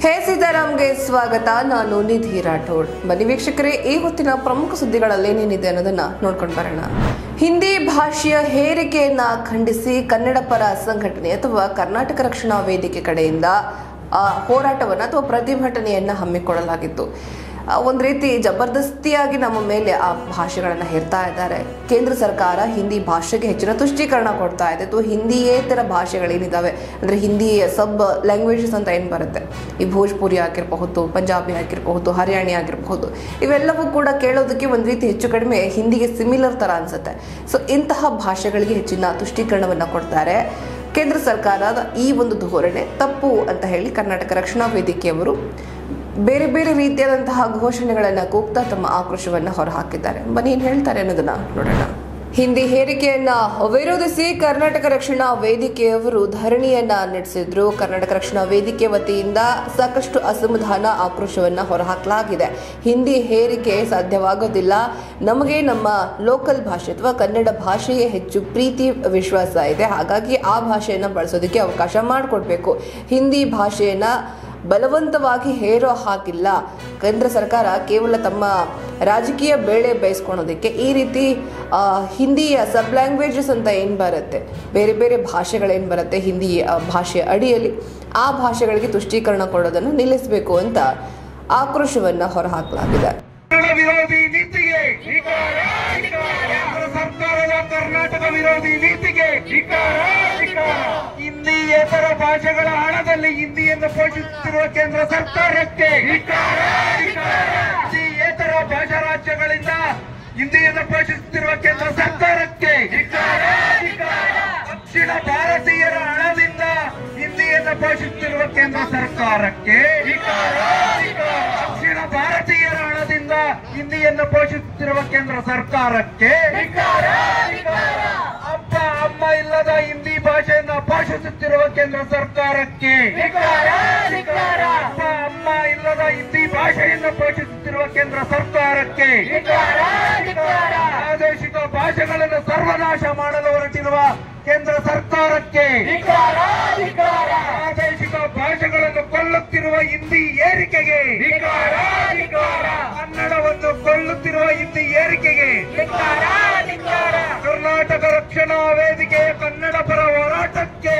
ಹೇ ಸೀತಾರಾಮ್ಗೆ ಸ್ವಾಗತ ನಾನು ನಿಧಿ ರಾಠೋಡ್ ಬನ್ನಿ ವೀಕ್ಷಕರೇ ಈ ಹೊತ್ತಿನ ಪ್ರಮುಖ ಸುದ್ದಿಗಳಲ್ಲಿ ಏನೇನಿದೆ ಅನ್ನೋದನ್ನ ನೋಡ್ಕೊಂಡು ಬರೋಣ ಹಿಂದಿ ಭಾಷೆಯ ಹೇರಿಕೆಯನ್ನ ಖಂಡಿಸಿ ಕನ್ನಡ ಪರ ಸಂಘಟನೆ ಅಥವಾ ಕರ್ನಾಟಕ ರಕ್ಷಣಾ ವೇದಿಕೆ ಕಡೆಯಿಂದ ಆ, ಹೋರಾಟವನ್ನ ಅಥವಾ ಪ್ರತಿಭಟನೆಯನ್ನ ಹಮ್ಮಿಕೊಳ್ಳಲಾಗಿತ್ತು ಆ, ಒಂದ್ ರೀತಿ ಜಬರ್ದಸ್ತಿಯಾಗಿ ನಮ್ಮ ಮೇಲೆ ಆ ಭಾಷೆಗಳನ್ನ ಹೇರ್ತಾ ಇದ್ದಾರೆ ಕೇಂದ್ರ ಸರ್ಕಾರ ಹಿಂದಿ ಭಾಷೆಗೆ ಹೆಚ್ಚಿನ ತುಷ್ಟೀಕರಣ ಕೊಡ್ತಾ ಇದೆ ಅಥವಾ ಹಿಂದಿಯೇತರ ಭಾಷೆಗಳೇನಿದಾವೆ ಅಂದ್ರೆ ಹಿಂದಿ ಸಬ್ ಲ್ಯಾಂಗ್ವೇಜಸ್ ಅಂತ ಏನು ಬರುತ್ತೆ ಈ ಭೋಜ್ಪುರಿ ಆಗಿರಬಹುದು ಪಂಜಾಬಿ ಆಗಿರಬಹುದು ಹರಿಯಾಣಿ ಆಗಿರಬಹುದು ಇವೆಲ್ಲವೂ ಕೂಡ ಕೇಳೋದಕ್ಕೆ ಒಂದು ರೀತಿ ಹೆಚ್ಚು ಕಡಿಮೆ ಹಿಂದಿಗೆ ಸಿಮಿಲರ್ ತರ ಅನ್ಸುತ್ತೆ ಸೊ ಇಂತಹ ಭಾಷೆಗಳಿಗೆ ಹೆಚ್ಚಿನ ತುಷ್ಟೀಕರಣವನ್ನ ಕೊಡ್ತಾರೆ ಕೇಂದ್ರ ಸರ್ಕಾರದ ಈ ಒಂದು ಧೋರಣೆ ತಪ್ಪು ಅಂತ ಹೇಳಿ ಕರ್ನಾಟಕ ರಕ್ಷಣಾ ವೇದಿಕೆಯವರು ಬೇರೆ ಬೇರೆ ರೀತಿಯಾದಂತಹ ಘೋಷಣೆಗಳನ್ನ ಕೂಗ್ತಾ ತಮ್ಮ ಆಕ್ರೋಶವನ್ನ ಹೊರಹಾಕಿದ್ದಾರೆ ಬನ್ನಿ ಏನ್ ಹೇಳ್ತಾರೆ ಅನ್ನೋದನ್ನ ನೋಡೋಣ ಹಿಂದಿ ಹೇರಿಕೆಯನ್ನ ವಿರೋಧಿಸಿ ಕರ್ನಾಟಕ ರಕ್ಷಣಾ ವೇದಿಕೆಯವರು ಧರಣಿಯನ್ನ ನಡೆಸಿದ್ರು ಕರ್ನಾಟಕ ರಕ್ಷಣಾ ವೇದಿಕೆ ವತಿಯಿಂದ ಸಾಕಷ್ಟು ಅಸಮಾಧಾನ ಆಕ್ರೋಶವನ್ನ ಹೊರಹಾಕಲಾಗಿದೆ ಹಿಂದಿ ಹೇರಿಕೆ ಸಾಧ್ಯವಾಗೋದಿಲ್ಲ ನಮಗೆ ನಮ್ಮ ಲೋಕಲ್ ಭಾಷೆ ಅಥವಾ ಕನ್ನಡ ಭಾಷೆಯೇ ಹೆಚ್ಚು ಪ್ರೀತಿ ವಿಶ್ವಾಸ ಇದೆ ಹಾಗಾಗಿ ಆ ಭಾಷೆಯನ್ನ ಬಳಸೋದಕ್ಕೆ ಅವಕಾಶ ಮಾಡಿಕೊಡ್ಬೇಕು ಹಿಂದಿ ಭಾಷೆಯನ್ನ ಬಲವಂತವಾಗಿ ಹೇರೋ ಹಾಕಿಲ್ಲ ಕೇಂದ್ರ ಸರ್ಕಾರ ಕೇವಲ ತಮ್ಮ ರಾಜಕೀಯ ಬೇಳೆ ಬೇಯಿಸ್ಕೊಳೋದಕ್ಕೆ ಈ ರೀತಿ ಆ, ಹಿಂದಿಯ ಸಬ್ ಲ್ಯಾಂಗ್ವೇಜಸ್ ಅಂತ ಏನು ಬರುತ್ತೆ ಬೇರೆ ಬೇರೆ ಭಾಷೆಗಳೇನು ಬರುತ್ತೆ ಹಿಂದಿ ಆ, ಭಾಷೆಯ ಅಡಿಯಲ್ಲಿ ಆ ಭಾಷೆಗಳಿಗೆ ತುಷ್ಟೀಕರಣ ಕೊಡೋದನ್ನು ನಿಲ್ಲಿಸಬೇಕು ಅಂತ ಆಕ್ರೋಶವನ್ನು ಹೊರಹಾಕಲಾಗಿದೆ ಕನ್ನಡ ವಿರೋಧಿ ನೀತಿಗೆ ಧಿಕ್ಕಾರ, ಧಿಕ್ಕಾರ. ಕೇಂದ್ರ ಸರ್ಕಾರದ ಕರ್ನಾಟಕ ವಿರೋಧಿ ನೀತಿಗೆ ಧಿಕ್ಕಾರ, ಧಿಕ್ಕಾರ. ಹಿಂದಿಯೇತರ ಭಾಷೆಗಳ ಹಣದಲ್ಲಿ ಹಿಂದಿಯನ್ನು ಪೋಷಿಸುತ್ತಿರುವ ಕೇಂದ್ರ ಸರ್ಕಾರಕ್ಕೆ ಧಿಕ್ಕಾರ, ಧಿಕ್ಕಾರ. ಹಿಂದಿಯೇತರ ಭಾಷಾ ರಾಜ್ಯಗಳಿಂದ ಹಿಂದಿಯನ್ನು ಪೋಷಿಸುತ್ತಿರುವ ಕೇಂದ್ರ ಸರ್ಕಾರಕ್ಕೆ ಧಿಕ್ಕಾರ, ಧಿಕ್ಕಾರ. ದಕ್ಷಿಣ ಭಾರತೀಯರ ಹಣದಿಂದ ಹಿಂದಿಯನ್ನು ಪೋಷಿಸುತ್ತಿರುವ ಕೇಂದ್ರ ಸರ್ಕಾರಕ್ಕೆ ಧಿಕ್ಕಾರ, ಧಿಕ್ಕಾರ. ದಕ್ಷಿಣ ಭಾರತೀಯರ ಹಣದಿಂದ ಹಿಂದಿಯನ್ನು ಪೋಷಿಸುತ್ತಿರುವ ಕೇಂದ್ರ ಸರ್ಕಾರಕ್ಕೆ ಧಿಕ್ಕಾರ, ಧಿಕ್ಕಾರ. ಅಪ್ಪ ಅಮ್ಮ ಇಲ್ಲದ ಹಿಂದಿ ಭಾಷೆಯನ್ನು ಪೋಷಿಸುತ್ತಿರುವ ಕೇಂದ್ರ ಸರ್ಕಾರಕ್ಕೆ ಧಿಕ್ಕಾರ, ಧಿಕ್ಕಾರ. ಅಪ್ಪ ಅಮ್ಮ ಇಲ್ಲದ ಹಿಂದಿ ಭಾಷೆಯನ್ನು ಪೋಷಿಸುತ್ತಿರುವ ಕೇಂದ್ರ ಸರ್ಕಾರಕ್ಕೆ ಧಿಕ್ಕಾರ, ಧಿಕ್ಕಾರ. ಪ್ರಾದೇಶಿಕ ಭಾಷೆಗಳನ್ನು ಸರ್ವನಾಶ ಮಾಡಲು ಹೊರಟಿರುವ ಕೇಂದ್ರ ಸರ್ಕಾರಕ್ಕೆ ಧಿಕ್ಕಾರ, ಧಿಕ್ಕಾರ. ಪ್ರಾದೇಶಿಕ ಭಾಷೆಗಳನ್ನು ಕೊಲ್ಲುತ್ತಿರುವ ಹಿಂದಿ ಏರಿಕೆಗೆ ಧಿಕ್ಕಾರ, ಧಿಕ್ಕಾರ. ಕನ್ನಡವನ್ನು ಕೊಲ್ಲುತ್ತಿರುವ ಹಿಂದಿ ಏರಿಕೆಗೆ ಧಿಕ್ಕಾರ, ಧಿಕ್ಕಾರ. ಕರ್ನಾಟಕ ರಕ್ಷಣಾ ವೇದಿಕೆಯ ಕನ್ನಡ ಪರ ಹೋರಾಟಕ್ಕೆ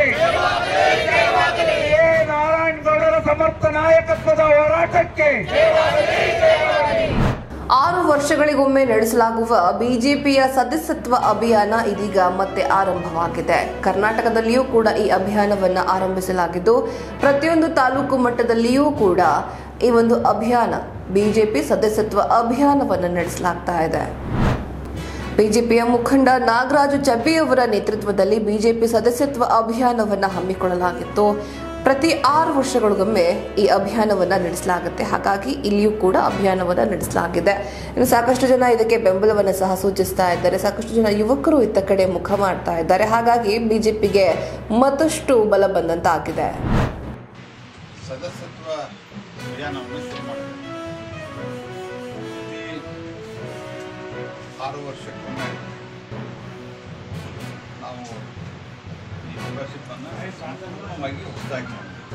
ಎ. ನಾರಾಯಣಗೌಡರ ಸಮರ್ಥ ನಾಯಕತ್ವದ ಹೋರಾಟಕ್ಕೆ ಆರು ವರ್ಷಗಳಿಗೊಮ್ಮೆ ನಡೆಸಲಾಗುವ ಬಿಜೆಪಿಯ ಸದಸ್ಯತ್ವ ಅಭಿಯಾನ ಇದೀಗ ಮತ್ತೆ ಆರಂಭವಾಗಿದೆ ಕರ್ನಾಟಕದಲ್ಲಿಯೂ ಕೂಡ ಈ ಅಭಿಯಾನವನ್ನ ಆರಂಭಿಸಲಾಗಿದ್ದು ಪ್ರತಿಯೊಂದು ತಾಲೂಕು ಮಟ್ಟದಲ್ಲಿಯೂ ಕೂಡ ಈ ಒಂದು ಅಭಿಯಾನ ಬಿಜೆಪಿ ಸದಸ್ಯತ್ವ ಅಭಿಯಾನವನ್ನು ನಡೆಸಲಾಗ್ತಾ ಇದೆ ಬಿಜೆಪಿಯ ಮುಖಂಡ ನಾಗರಾಜು ಚಬ್ಬಿ ಅವರ ನೇತೃತ್ವದಲ್ಲಿ ಬಿಜೆಪಿ ಸದಸ್ಯತ್ವ ಅಭಿಯಾನವನ್ನು ಹಮ್ಮಿಕೊಳ್ಳಲಾಗಿತ್ತು ಪ್ರತಿ ಆರು ವರ್ಷಗಳಿಗೊಮ್ಮೆ ಈ ಅಭಿಯಾನವನ್ನು ನಡೆಸಲಾಗುತ್ತೆ ಹಾಗಾಗಿ ಇಲ್ಲಿಯೂ ಕೂಡ ಅಭಿಯಾನವನ್ನು ನಡೆಸಲಾಗಿದೆ ಇನ್ನು ಸಾಕಷ್ಟು ಜನ ಇದಕ್ಕೆ ಬೆಂಬಲವನ್ನು ಸಹ ಸೂಚಿಸ್ತಾ ಇದ್ದಾರೆ ಸಾಕಷ್ಟು ಜನ ಯುವಕರು ಇತ್ತ ಕಡೆ ಮುಖ ಮಾಡ್ತಾ ಇದ್ದಾರೆ ಹಾಗಾಗಿ ಬಿಜೆಪಿಗೆ ಮತ್ತಷ್ಟು ಬಲ ಬಂದಂತಾಗಿದೆ ಸದಸ್ಯತ್ವ ಅಭಿಯಾನವನ್ನು ಶುರು ಮಾಡಿದೆ ಪ್ರತಿ ಆರು ವರ್ಷಕ್ಕೊಮ್ಮೆ ನಾವು ಈ ಮೆಂಬರ್ಶಿಪ್ಪನ್ನು ಸಂಪೂರ್ಣವಾಗಿ ಹೊಸದಾಗಿ ಮಾಡಿದ್ವಿ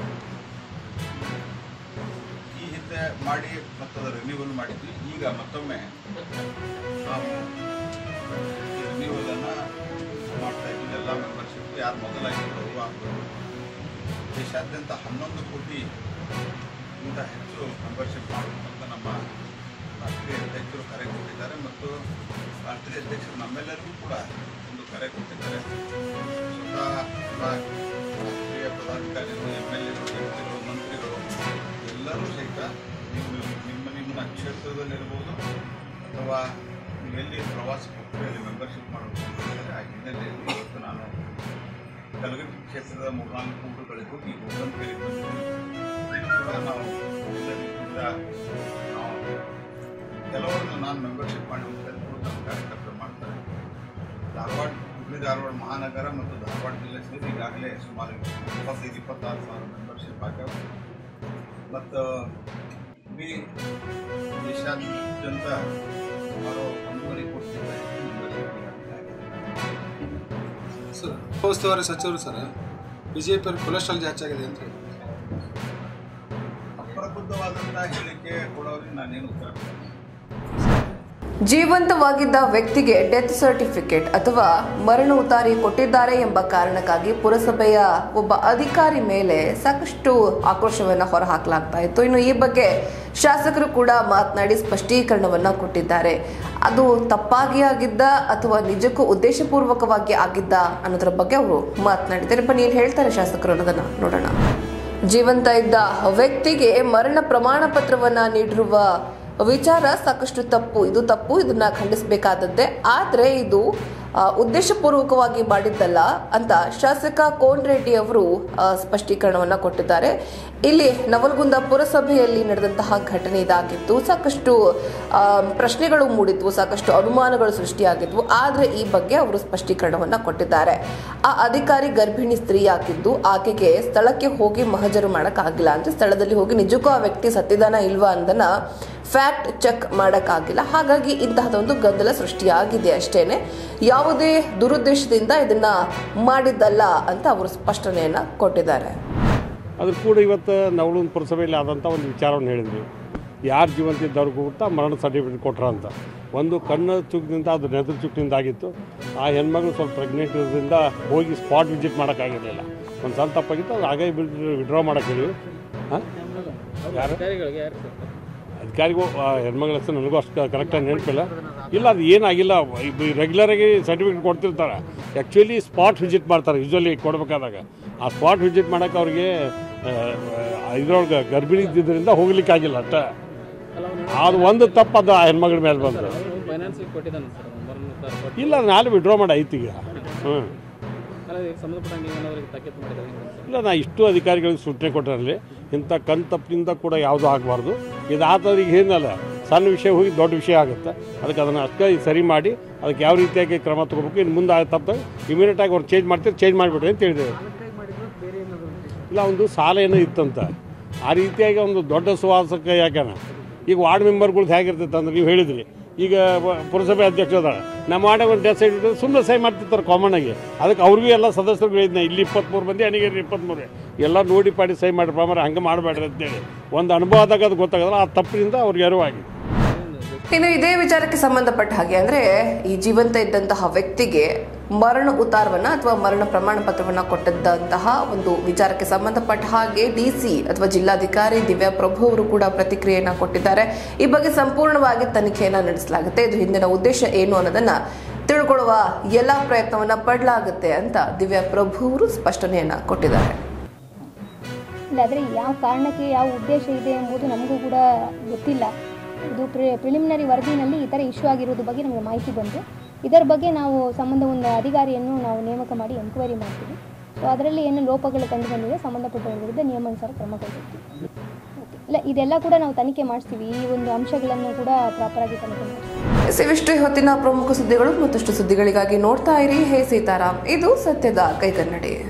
ಈ ಹಿಂದೆ ಮಾಡಿ ಮತ್ತು ಅದರ ರಿನ್ಯೂವಲ್ ಮಾಡಿದ್ವಿ ಈಗ ಮತ್ತೊಮ್ಮೆ ನಾವು ಈ ರಿನ್ಯೂವಲನ್ನು ಮಾಡ್ತಾ ಇದ್ದೀವಿ ಎಲ್ಲ ಮೆಂಬರ್ಶಿಪ್ ಯಾರು ಮೊದಲಾಗಿರೋರು ಆಗ್ಬೋದು ದೇಶಾದ್ಯಂತ ಹನ್ನೊಂದು ಕೋಟಿ ಇಂತ ಹೆಚ್ಚು ಮೆಂಬರ್ಶಿಪ್ ಮಾಡಬೇಕು ಅಂತ ನಮ್ಮ ರಾಷ್ಟ್ರೀಯ ಅಧ್ಯಕ್ಷರು ಕರೆ ಕೊಟ್ಟಿದ್ದಾರೆ ಮತ್ತು ರಾಷ್ಟ್ರೀಯ ಅಧ್ಯಕ್ಷರು ನಮ್ಮೆಲ್ಲರಿಗೂ ಕೂಡ ಒಂದು ಕರೆ ಕೊಟ್ಟಿದ್ದಾರೆ ಸ್ವತಃ ಎಲ್ಲ ರಾಷ್ಟ್ರೀಯ ಪದಾಧಿಕಾರಿಗಳು ಎಮ್ ಎಲ್ ಎಗಳು ಎಂ ಪಿಗಳು ಮಂತ್ರಿಗಳು ಎಲ್ಲರೂ ಸಹಿತ ನೀವು ನಿಮ್ಮ ನಿಮ್ಮ ಕ್ಷೇತ್ರದಲ್ಲಿರ್ಬೋದು ಅಥವಾ ನೀವು ಎಲ್ಲಿ ಪ್ರವಾಸಕ್ಕೆ ಹೋಗ್ತೀರಿ ಅಲ್ಲಿ ಮೆಂಬರ್ಶಿಪ್ ಮಾಡಬೇಕು ಅಂತ ಹೇಳಿದರೆ ಆ ಹಿನ್ನೆಲೆಯಲ್ಲಿ ಇವತ್ತು ನಾನು ಕಲಗಟ್ಟಿ ಕ್ಷೇತ್ರದ ಮೂರ್ನಾಲ್ಕು ಊರುಗಳಿಗೆ ಹೋಗಿ ಗೋಗಂತೇರಿ ಬಂದಿದ್ದೀವಿ ಇದು ಕೂಡ ನಾವು ಎಲ್ಲ ರೀತಿಯಿಂದ ನಾವು ಕೆಲವರನ್ನು ನಾನು ಮೆಂಬರ್ಶಿಪ್ ಮಾಡಿ ಹೋಗ್ತಾರೆ ಕೂಡ ನಮ್ಮ ಕಾರ್ಯಕರ್ತರು ಮಾಡ್ತಾರೆ ಧಾರವಾಡ ಹುಬ್ಬಳ್ಳಿ ಧಾರವಾಡ ಮಹಾನಗರ ಮತ್ತು ಧಾರವಾಡ ಜಿಲ್ಲೆ ಸೇರಿ ಈಗಾಗಲೇ ಸುಮಾರು ಇಪ್ಪತ್ತೈದು ಇಪ್ಪತ್ತಾರು ಸಾವಿರ ಮೆಂಬರ್ಶಿಪ್ ಆಗ್ಯಾವ ಮತ್ತು ಇಡೀ ದೇಶಾದ್ಯಂತ ಸುಮಾರು ಒಂದೂವರೆ ಕೋಟಿ ಜನ ಮೆಂಬರ್ಶಿಪ್ ಈಗಾಗಲೇ ಆಗಿದೆ ಸರ್ ಉಸ್ತುವಾರಿ ಸಚಿವರು sir B J P cholesterol ಜಾಸ್ತಿ ಆಗಿದೆ ಅಂತ ಹೇಳಿ ಪ್ರಬುದ್ಧವಾದಂತಹ ಹೇಳಿಕೆ ಕೊಡೋರಿಗೆ ನಾನೇನು ಉತ್ತರ ಕೊಡಲ್ಲ. ಜೀವಂತವಾಗಿದ್ದ ವ್ಯಕ್ತಿಗೆ ಡೆತ್ ಸರ್ಟಿಫಿಕೇಟ್ ಅಥವಾ ಮರಣ ಉತ್ತಾರಿ ಕೊಟ್ಟಿದ್ದಾರೆ ಎಂಬ ಕಾರಣಕ್ಕಾಗಿ ಪುರಸಭೆಯ ಒಬ್ಬ ಅಧಿಕಾರಿ ಮೇಲೆ ಸಾಕಷ್ಟು ಆಕ್ರೋಶವನ್ನ ಹೊರಹಾಕಲಾಗ್ತಾ ಇತ್ತು ಇನ್ನು ಈ ಬಗ್ಗೆ ಶಾಸಕರು ಕೂಡ ಮಾತನಾಡಿ ಸ್ಪಷ್ಟೀಕರಣವನ್ನ ಕೊಟ್ಟಿದ್ದಾರೆ ಅದು ತಪ್ಪಾಗಿ ಆಗಿದ್ದ ಅಥವಾ ನಿಜಕ್ಕೂ ಉದ್ದೇಶಪೂರ್ವಕವಾಗಿ ಆಗಿದ್ದ ಅನ್ನೋದ್ರ ಬಗ್ಗೆ ಅವರು ಮಾತನಾಡಿದ್ದಾರೆ ಬನ್ನಿ ಏನ್ ಹೇಳ್ತಾರೆ ಶಾಸಕರು ಅನ್ನೋದನ್ನ ನೋಡೋಣ ಜೀವಂತ ಇದ್ದ ವ್ಯಕ್ತಿಗೆ ಮರಣ ಪ್ರಮಾಣ ಪತ್ರವನ್ನ ನೀಡಿರುವ ವಿಚಾರ ಸಾಕಷ್ಟು ತಪ್ಪು ಇದು ತಪ್ಪು ಇದನ್ನ ಖಂಡಿಸಬೇಕಾದದ್ದೇ ಆದ್ರೆ ಇದು ಆ, ಉದ್ದೇಶಪೂರ್ವಕವಾಗಿ ಮಾಡಿದ್ದಲ್ಲ ಅಂತ ಶಾಸಕ ಕೋನ್ ರೆಡ್ಡಿ ಅವರು ಆ, ಸ್ಪಷ್ಟೀಕರಣವನ್ನ ಕೊಟ್ಟಿದ್ದಾರೆ ಇಲ್ಲಿ ನವಲಗುಂದ ಪುರಸಭೆಯಲ್ಲಿ ನಡೆದಂತಹ ಘಟನೆ ಇದಾಗಿತ್ತು ಸಾಕಷ್ಟು ಆ, ಪ್ರಶ್ನೆಗಳು ಮೂಡಿದ್ವು ಸಾಕಷ್ಟು ಅನುಮಾನಗಳು ಸೃಷ್ಟಿಯಾಗಿದ್ವು ಆದ್ರೆ ಈ ಬಗ್ಗೆ ಅವರು ಸ್ಪಷ್ಟೀಕರಣವನ್ನ ಕೊಟ್ಟಿದ್ದಾರೆ ಆ ಅಧಿಕಾರಿ ಗರ್ಭಿಣಿ ಸ್ತ್ರೀ ಆಗಿದ್ದು ಆಕೆಗೆ ಸ್ಥಳಕ್ಕೆ ಹೋಗಿ ಮಹಜರು ಮಾಡೋಕ್ಕಾಗಿಲ್ಲ ಅಂದ್ರೆ ಸ್ಥಳದಲ್ಲಿ ಹೋಗಿ ನಿಜಕ್ಕೂ ಆ ವ್ಯಕ್ತಿ ಸತ್ತಿದಾನ ಇಲ್ವಾ ಅನ್ನೋದನ್ನ ಫ್ಯಾಕ್ಟ್ ಚೆಕ್ ಮಾಡೋಕ್ಕಾಗಿಲ್ಲ ಹಾಗಾಗಿ ಇಂತಹದೊಂದು ಗೊಂದಲ ಸೃಷ್ಟಿಯಾಗಿದೆ ಅಷ್ಟೇನೆ ಯಾವುದೇ ದುರುದ್ದೇಶದಿಂದ ಇದನ್ನ ಮಾಡಿದ್ದಲ್ಲ ಅಂತ ಅವರು ಸ್ಪಷ್ಟನೆಯನ್ನ ಕೊಟ್ಟಿದ್ದಾರೆ ಅದ್ರ ಕೂಡ ಇವತ್ತು ನವಲೂನ್ ಪುರಸಭೆಯಲ್ಲಿ ಆದಂಥ ಒಂದು ವಿಚಾರವನ್ನು ಹೇಳಿದ್ವಿ ಯಾರು ಜೀವಂತ ಇದ್ದವ್ರಿಗೂ ಕೂಡ ಮರಣ ಸರ್ಟಿಫಿಕೇಟ್ ಕೊಟ್ರ ಅಂತ ಒಂದು ಕಣ್ಣು ಚುಕ್ಕಿನಿಂದ ಅದು ನೆದ್ರ ಚುಕ್ಕಿನಿಂದ ಆಗಿತ್ತು ಆ ಹೆಣ್ಮಗಳು ಸ್ವಲ್ಪ ಪ್ರೆಗ್ನೆಂಟ್ ಇರೋದ್ರಿಂದ ಹೋಗಿ ಸ್ಪಾಟ್ ವಿಸಿಟ್ ಮಾಡೋಕ್ಕಾಗಿರಲಿಲ್ಲ ಒಂದು ಸಣ್ಣ ತಪ್ಪಾಗಿತ್ತು ಅದು ಹಾಗೆ ವಿಡ್ರಾ ಮಾಡೋಕೆ ಹೇಳಿವಿ ಹಾಂ ಯಾರು ಅಧಿಕಾರಿಗೂ ಆ ಹೆಣ್ಮಗಳ ಹೆಸರು ನನಗೂ ಅಷ್ಟು ಕರೆಕ್ಟಾಗಿ ನೆನಪಿಲ್ಲ ಇಲ್ಲ ಅದು ಏನಾಗಿಲ್ಲ ರೆಗ್ಯುಲರಾಗಿ ಸರ್ಟಿಫಿಕೇಟ್ ಕೊಡ್ತಿರ್ತಾರೆ ಆ್ಯಕ್ಚುಲಿ ಸ್ಪಾಟ್ ವಿಸಿಟ್ ಮಾಡ್ತಾರೆ ಯೂಶ್ವಲಿ ಕೊಡಬೇಕಾದಾಗ ಆ ಸ್ಪಾಟ್ ವಿಸಿಟ್ ಮಾಡೋಕೆ ಅವ್ರಿಗೆ ಇದ್ರೊಳಗೆ ಗರ್ಭಿಣಿ ಇದ್ದಿದ್ದರಿಂದ ಹೋಗ್ಲಿಕ್ಕೆ ಆಗಿಲ್ಲ ಅಷ್ಟೇ ಅದು ಒಂದು ತಪ್ಪು ಅದು ಆ ಹೆಣ್ಮಗಳ ಮೇಲೆ ಬಂದು ಫೈನಾನ್ಸಿಗೆ ಕೊಟ್ಟಿದ್ದಾನೆ ಸರ್ ಮರಣ ಉತ್ತಾರ ಕೊಟ್ಟು ಇಲ್ಲ ನಾಳೆ ವಿಡ್ರಾ ಮಾಡಿ ಐತಿ ಈಗ ಹ್ಞೂ ಅಲ್ಲ ಇದಕ್ಕೆ ಸಂಬಂಧಪಟ್ಟಂಗೆ ಏನಾದ್ರಿಗೆ ತಾಕೀತು ಮಾಡಿದ್ದಾರೆ ಹೆಂಗೆ ಸರ್ ಇಲ್ಲ ನಾ ಇಷ್ಟು ಅಧಿಕಾರಿಗಳಿಗೆ ಸೂಚನೆ ಕೊಟ್ಟರಲ್ಲಿ ಇಂಥ ಕಣ್ ತಪ್ಪಿನಿಂದ ಕೂಡ ಯಾವುದೂ ಆಗಬಾರ್ದು ಇದಾದ್ರೆ ಈಗ ಏನಲ್ಲ ಸಣ್ಣ ವಿಷಯ ಹೋಗಿ ದೊಡ್ಡ ವಿಷಯ ಆಗುತ್ತೆ ಅದಕ್ಕೆ ಅದನ್ನು ಅಷ್ಟೇ ಸರಿ ಮಾಡಿ ಅದಕ್ಕೆ ಯಾವ ರೀತಿಯಾಗಿ ಕ್ರಮ ತಗೋಬೇಕು ಇನ್ನು ಮುಂದೆ ತಪ್ಪು ಇಮಿಡಿಯೇಟಾಗಿ ಅವ್ರು ಚೇಂಜ್ ಮಾಡ್ತೀರಿ ಚೇಂಜ್ ಮಾಡಿಬಿಡ್ರಿ ಅಂತ ಹೇಳಿದೆ ಇಲ್ಲ ಒಂದು ಸಾಲ ಏನೋ ಇತ್ತಂತ ಆ ರೀತಿಯಾಗಿ ಒಂದು ದೊಡ್ಡ ಸುವಾಸಕ್ಕೆ ಯಾಕನ ಈಗ ವಾರ್ಡ್ ಮೆಂಬರ್ಗಳ್ದು ಹೇಗಿರ್ತೈತೆ ಅಂದ್ರೆ ನೀವು ಹೇಳಿದ್ರಿ ಈಗ ವ- ಪುರಸಭೆ ಅಧ್ಯಕ್ಷ ಅದಾರ ನಮ್ಮ ವಾರ್ಡ್ ಒಂದು ಡೆತ್ ಸೈಡ್ ಸುಮ್ಮನೆ ಸಹಿ ಮಾಡ್ತಿರ್ತಾರೆ ಕಾಮನ್ ಆಗಿ ಅದಕ್ಕೆ ಅವ್ರಿಗೂ ಎಲ್ಲ ಸದಸ್ಯರು ಹೇಳಿದ್ನ ಇಲ್ಲಿ ಇಪ್ಪತ್ತ್ಮೂರು ಮಂದಿ ಅಣಿಗೇರಿ ಇಪ್ಪತ್ತ್ಮೂರು ಎಲ್ಲ ನೋಡಿ ಪಾಡಿ ಸಹಿ ಮಾಡಿ ಪ್ರಾಮರ ಹಂಗೆ ಮಾಡಬೇಡ್ರಿ ಅಂತೇಳಿ ಒಂದು ಅನುಭವ ಆದಾಗ ಅದು ಗೊತ್ತಾಗಲ್ಲ ಆ ತಪ್ಪಿನಿಂದ ಅವ್ರಿಗೆ ಅರಿವಾಗಿ ಇನ್ನು ಇದೇ ವಿಚಾರಕ್ಕೆ ಸಂಬಂಧಪಟ್ಟ ಹಾಗೆ ಅಂದ್ರೆ ಈ ಜೀವಂತ ಇದ್ದಂತಹ ವ್ಯಕ್ತಿಗೆ ಮರಣ ಉತ್ತಾರವನ್ನ ಅಥವಾ ಮರಣ ಪ್ರಮಾಣ ಪತ್ರವನ್ನ ಕೊಟ್ಟಂತಹ ಒಂದು ವಿಚಾರಕ್ಕೆ ಸಂಬಂಧಪಟ್ಟ ಹಾಗೆ ಡಿಸಿ ಅಥವಾ ಜಿಲ್ಲಾಧಿಕಾರಿ ದಿವ್ಯಾ ಪ್ರಭು ಅವರು ಕೂಡ ಪ್ರತಿಕ್ರಿಯೆಯನ್ನ ಕೊಟ್ಟಿದ್ದಾರೆ ಈ ಬಗ್ಗೆ ಸಂಪೂರ್ಣವಾಗಿ ತನಿಖೆಯನ್ನ ನಡೆಸಲಾಗುತ್ತೆ ಇದು ಹಿಂದಿನ ಉದ್ದೇಶ ಏನು ಅನ್ನೋದನ್ನ ತಿಳ್ಕೊಳ್ಳುವ ಎಲ್ಲಾ ಪ್ರಯತ್ನವನ್ನ ಪಡಲಾಗುತ್ತೆ ಅಂತ ದಿವ್ಯಾ ಪ್ರಭು ಅವರು ಸ್ಪಷ್ಟನೆಯನ್ನ ಕೊಟ್ಟಿದ್ದಾರೆ ಇಲ್ಲಾದರೆ ಯಾವ ಕಾರಣಕ್ಕೆ ಯಾವ ಉದ್ದೇಶ ಇದೆ ಎಂಬುದು ನಮಗೂ ಕೂಡ ಗೊತ್ತಿಲ್ಲ ಇದು ಪ್ರಿ ಪ್ರಿಲಿಮಿನರಿ ವರದಿನಲ್ಲಿ ಈ ಥರ ಇಶ್ಯೂ ಆಗಿರೋದ್ರ ಬಗ್ಗೆ ನಮಗೆ ಮಾಹಿತಿ ಬಂತು ಇದರ ಬಗ್ಗೆ ನಾವು ಸಂಬಂಧ ಒಂದು ಅಧಿಕಾರಿಯನ್ನು ನಾವು ನೇಮಕ ಮಾಡಿ ಎಂಕ್ವೈರಿ ಮಾಡ್ತೀವಿ ಸೊ ಅದರಲ್ಲಿ ಏನು ಲೋಪಗಳು ಕಂಡು ಬಂದಿದೆ ಸಂಬಂಧಪಟ್ಟವರ ವಿರುದ್ಧ ನಿಯಮಾನುಸಾರ ಕ್ರಮ ಕೈಗೊಳ್ತೀವಿ ಓಕೆ ಇಲ್ಲ ಇದೆಲ್ಲ ಕೂಡ ನಾವು ತನಿಖೆ ಮಾಡಿಸ್ತೀವಿ ಈ ಒಂದು ಅಂಶಗಳನ್ನು ಕೂಡ ಪ್ರಾಪರಾಗಿ ತನಿಖೆ ಮಾಡ್ತೀವಿ ಇವಿಷ್ಟು ಹೊತ್ತಿನ ಪ್ರಮುಖ ಸುದ್ದಿಗಳು ಮತ್ತಷ್ಟು ಸುದ್ದಿಗಳಿಗಾಗಿ ನೋಡ್ತಾ ಇರಿ ಹೇ ಸೀತಾರಾಮ್ ಇದು ಸತ್ಯದ ಕೈಗನ್ನಡಿ